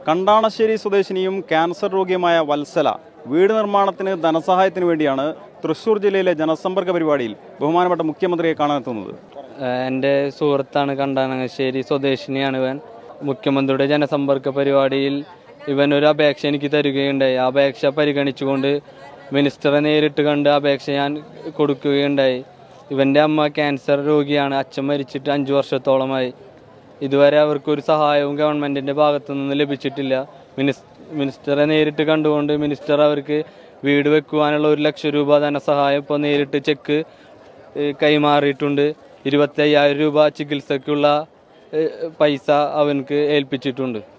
കണ്ടാണശ്ശേരി സ്വദേശിനിയും ക്യാൻസർ രോഗിയുമായ വത്സല വീട് നിർമ്മാണത്തിന് ധനസഹായത്തിന് വേണ്ടിയാണ് തൃശൂർ ജില്ലയിലെ ജനസമ്പർക്ക പരിപാടിയിൽ ബഹുമാനപ്പെട്ട മുഖ്യമന്ത്രിയെ കാണാനെത്തുന്നത് ഏഹ് എൻ്റെ സുഹൃത്താണ് കണ്ടാനങ്ങശ്ശേരി സ്വദേശിനിയാണ് ഇവൻ മുഖ്യമന്ത്രിയുടെ ജനസമ്പർക്ക പരിപാടിയിൽ ഇവൻ ഒരു അപേക്ഷ എനിക്ക് തരികയുണ്ടായി ആ അപേക്ഷ പരിഗണിച്ചുകൊണ്ട് മിനിസ്റ്ററെ നേരിട്ട് കണ്ട് അപേക്ഷ ഞാൻ കൊടുക്കുകയുണ്ടായി ഇവൻ്റെ അമ്മ ക്യാൻസർ രോഗിയാണ് അച്ഛൻ മരിച്ചിട്ട് അഞ്ച് വർഷത്തോളമായി ഇതുവരെ അവർക്കൊരു സഹായവും ഗവൺമെൻറ്റിൻ്റെ ഭാഗത്തു നിന്ന് ലഭിച്ചിട്ടില്ല മിനിസ് മിനിസ്റ്ററെ നേരിട്ട് കണ്ടുകൊണ്ട് മിനിസ്റ്റർ അവർക്ക് വീട് വെക്കുവാനുള്ള ഒരു ലക്ഷം രൂപ ധനസഹായം ഇപ്പോൾ നേരിട്ട് ചെക്ക് ഏഹ് കൈമാറിയിട്ടുണ്ട് ഇരുപത്തി അയ്യായിരം രൂപ ചികിത്സക്കുള്ള ഏഹ് പൈസ അവനക്ക് ഏൽപ്പിച്ചിട്ടുണ്ട്